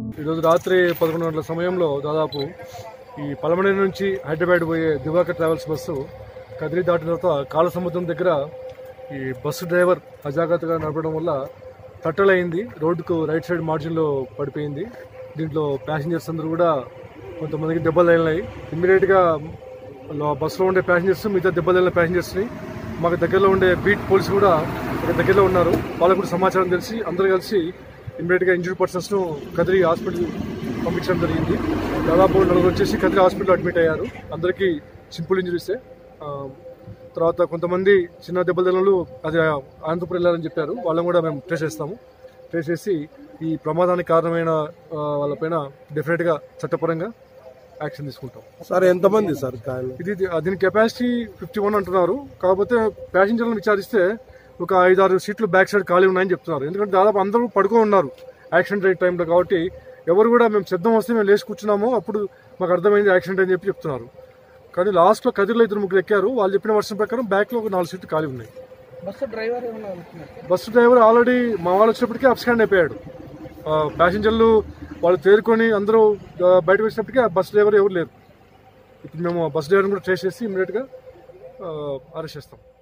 ఈరోజు రాత్రి పదకొండు గంటల సమయంలో దాదాపు ఈ పలమనే నుంచి హైదరాబాద్ పోయే దివాకర్ ట్రావెల్స్ బస్సు కదిరి దాటిన తర్వాత కాల సముద్రం దగ్గర ఈ బస్సు డ్రైవర్ అజాగ్రత్తగా నడపడం వల్ల తట్టలైంది రోడ్డుకు రైట్ సైడ్ మార్జిన్లో పడిపోయింది దీంట్లో ప్యాసింజర్స్ అందరూ కూడా కొంతమందికి దెబ్బలు తగిలినాయి ఇమ్మీడియట్గా బస్సులో ఉండే ప్యాసింజర్స్ మిగతా దెబ్బలు తగిలిన ప్యాసింజర్స్ని మాకు దగ్గరలో ఉండే బీట్ పోలీసు కూడా ఇక్కడ దగ్గరలో ఉన్నారు వాళ్ళకు కూడా సమాచారం తెలిసి అందరూ కలిసి ఇమ్మీడియట్గా ఇంజూర్డ్ పర్సన్స్ను కదిరి హాస్పిటల్ పంపించడం జరిగింది దాదాపు నలుగురు వచ్చేసి కదిరి హాస్పిటల్ అడ్మిట్ అయ్యారు అందరికీ సింపుల్ ఇంజరీసే ఆ, తర్వాత కొంతమంది చిన్న దెబ్బల దెబ్బలు అది అనంతపురం వెళ్ళారని చెప్పారు వాళ్ళని కూడా మేము ట్రేస్ చేస్తాము ట్రేస్ చేసి ఈ ప్రమాదానికి కారణమైన ఆ, వాళ్ళపైన డెఫినెట్గా చట్టపరంగా యాక్షన్ తీసుకుంటాం సార్ ఎంతమంది సార్ కాయలు ఇది దీని కెపాసిటీ ఫిఫ్టీ వన్ అంటున్నారు కాకపోతే ప్యాసింజర్లను విచారిస్తే ఒక ఐదారు సీట్లు బ్యాక్ సైడ్ ఖాళీ ఉన్నాయని చెప్తున్నారు ఎందుకంటే దాదాపు అందరూ పడుకో ఉన్నారు యాక్సిడెంట్ అయిన టైంలో కాబట్టి ఎవరు కూడా మేము సిద్ధం వస్తే మేము లేచి కూర్చున్నాము అప్పుడు మాకు అర్థమైంది యాక్సిడెంట్ అని చెప్పి చెప్తున్నారు కానీ లాస్ట్లో కదిరిలో ఇద్దరు ముగ్గురు ఎక్కారు వాళ్ళు చెప్పిన వర్షం ప్రకారం బ్యాక్లో ఒక నాలుగు సీట్లు ఖాళీ ఉన్నాయి బస్సు డ్రైవర్ ఏమన్నా అనుకున్నారు బస్సు డ్రైవర్ ఆల్రెడీ మా వాళ్ళు వచ్చినప్పటికీ అప్స్కాండ్ అయిపోయాడు ఆ, ప్యాసింజర్లు వాళ్ళు తేరుకొని అందరూ ఆ, బయటకు వచ్చినప్పటికీ ఆ బస్ డ్రైవర్ ఎవరు లేరు ఇప్పుడు మేము ఆ బస్ డ్రైవర్ని కూడా ట్రేస్ చేసి ఇమీడియట్గా అరెస్ట్ చేస్తాం